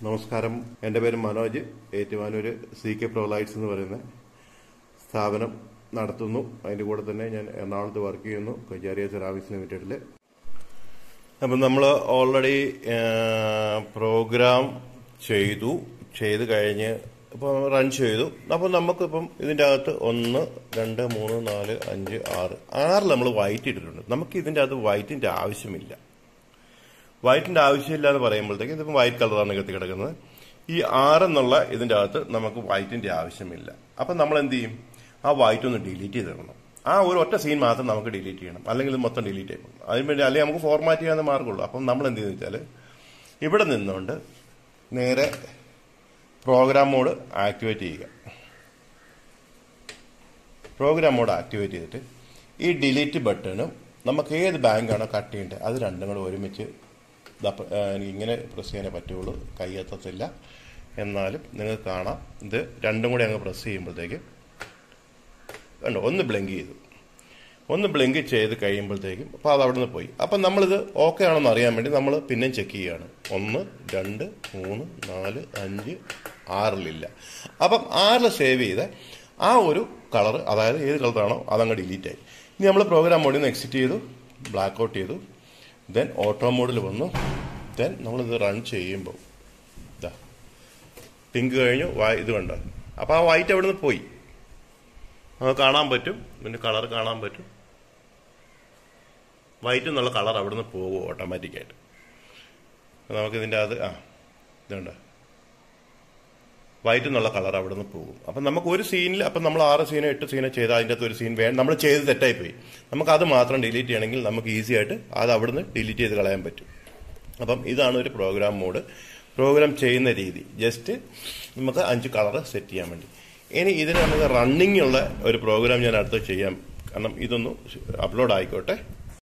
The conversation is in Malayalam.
നമസ്കാരം എൻ്റെ പേര് Manoj Ettumanoor C K Prolights എന്ന് പറയുന്ന സ്ഥാപനം നടത്തുന്നു അതിൻ്റെ കൂടെ തന്നെ ഞാൻ എറണാകുളത്ത് വർക്ക് ചെയ്യുന്നു കൊച്ചാരിയ സെറാമിക്സ് ലിമിറ്റഡിൽ അപ്പം നമ്മൾ ഓൾറെഡി പ്രോഗ്രാം ചെയ്തു ചെയ്ത് കഴിഞ്ഞ് ഇപ്പോൾ റൺ ചെയ്തു അപ്പോൾ നമുക്കിപ്പം ഇതിൻ്റെ അകത്ത് ഒന്ന് രണ്ട് മൂന്ന് നാല് അഞ്ച് ആറ് ആറ് നമ്മൾ വൈറ്റ് ഇട്ടിട്ടുണ്ട് നമുക്ക് ഇതിൻ്റെ അകത്ത് വൈറ്റിൻ്റെ ആവശ്യമില്ല വൈറ്റിന്റെ ആവശ്യമില്ല എന്ന് പറയുമ്പോഴത്തേക്ക് ഇതിപ്പോൾ വൈറ്റ് കളറാണ് കത്തി കിടക്കുന്നത് ഈ ആറെന്നുള്ള ഇതിന്റെ അകത്ത് നമുക്ക് വൈറ്റിന്റെ ആവശ്യമില്ല അപ്പം നമ്മൾ എന്ത് ചെയ്യും ആ വൈറ്റ് ഒന്ന് ഡിലീറ്റ് ചെയ്തിടണം ആ ഒരു ഒറ്റ സീൻ മാത്രം നമുക്ക് ഡിലീറ്റ് ചെയ്യണം അല്ലെങ്കിൽ ഇത് മൊത്തം ഡിലീറ്റ് ചെയ്യണം അതിന് വേണ്ടി അല്ലെങ്കിൽ നമുക്ക് ഫോർമാറ്റ് ചെയ്യാൻ മാർഗമുള്ളൂ അപ്പം നമ്മൾ എന്ത് ചെയ്യുന്ന വെച്ചാൽ ഇവിടെ നിന്നുകൊണ്ട് നേരെ പ്രോഗ്രാം മോഡ് ആക്ടിവേറ്റ് ചെയ്യുക പ്രോഗ്രാം മോഡ് ആക്ടിവേറ്റ് ചെയ്തിട്ട് ഈ ഡിലീറ്റ് ബട്ടണും നമുക്ക് ഏത് ബാങ്കാണോ കട്ട് ചെയ്യേണ്ടത് അത് രണ്ടും കൂടെ ഒരുമിച്ച് ദപ്പ- ആ, എനിക്ക് ഇങ്ങനെ പ്രസ് ചെയ്യാനേ പറ്റുള്ളൂ കൈയെത്തത്തില്ല എന്നാലും നിങ്ങൾക്ക് കാണാം ഇത് രണ്ടും കൂടി അങ്ങ് പ്രസ് ചെയ്യുമ്പോഴത്തേക്ക് കണ്ടോ ഒന്ന് ബ്ലിങ്ക് ചെയ്തു ഒന്ന് ബ്ലിങ്ക് ചെയ്ത് കഴിയുമ്പോഴത്തേക്കും അപ്പോൾ അത് അവിടെ നിന്ന് പോയി അപ്പം നമ്മളിത് ഓക്കെ ആണെന്ന് അറിയാൻ വേണ്ടി നമ്മൾ പിന്നെയും ചെക്ക് ചെയ്യുകയാണ് ഒന്ന് രണ്ട് മൂന്ന് നാല് അഞ്ച് ആറിലില്ല അപ്പം ആറിൽ സേവ് ചെയ്ത് ആ ഒരു കളർ അതായത് ഏത് കളറാണോ അതങ്ങ് ഡിലീറ്റ് ആയി ഇനി നമ്മൾ പ്രോഗ്രാം മോഡിൽ നിന്ന് എക്സിറ്റ് ചെയ്തു ബ്ലാക്ക് ഔട്ട് ചെയ്തു ദെൻ ഓട്ടോ മോഡിൽ വന്നു ദെൻ നമ്മളിത് റൺ ചെയ്യുമ്പോൾ ഇതാ പിങ്ക് കഴിഞ്ഞു വാ- ഇത് കണ്ടോ അപ്പോൾ ആ വൈറ്റ് അവിടെ നിന്ന് പോയി നമുക്ക് കാണാൻ പറ്റും ഇതിന്റെ കളർ കാണാൻ പറ്റും വൈറ്റ് എന്നുള്ള കളർ അവിടെ നിന്ന് പോകും ഓട്ടോമാറ്റിക്കായിട്ട് നമുക്ക് ഇതിൻ്റെ അത് ആ ഇതുണ്ട് വൈറ്റ് എന്നുള്ള കളർ അവിടെ നിന്ന് പോകും അപ്പം നമുക്ക് ഒരു സീനിൽ അപ്പം നമ്മൾ ആറ് സീനോ എട്ട് സീനോ ചെയ്താൽ അതിൻ്റെ അകത്ത് ഒരു സീൻ വേണം നമ്മൾ ചെയ്ത് തെറ്റായി പോയി നമുക്ക് അത് മാത്രം ഡിലീറ്റ് ചെയ്യണമെങ്കിൽ നമുക്ക് ഈസി ആയിട്ട് അത് അവിടുന്ന് ഡിലീറ്റ് ചെയ്ത് കളയാൻ പറ്റും അപ്പം ഇതാണ് ഒരു പ്രോഗ്രാം മോഡ് പ്രോഗ്രാം ചെയ്യുന്ന രീതി ജസ്റ്റ് നമുക്ക് അഞ്ച് കളർ സെറ്റ് ചെയ്യാൻ വേണ്ടി ഇനി ഇതിന് നമുക്ക് റണ്ണിങ് ഉള്ള ഒരു പ്രോഗ്രാം ഞാൻ അടുത്ത് ചെയ്യാം കാരണം ഇതൊന്ന് അപ്ലോഡ് ആയിക്കോട്ടെ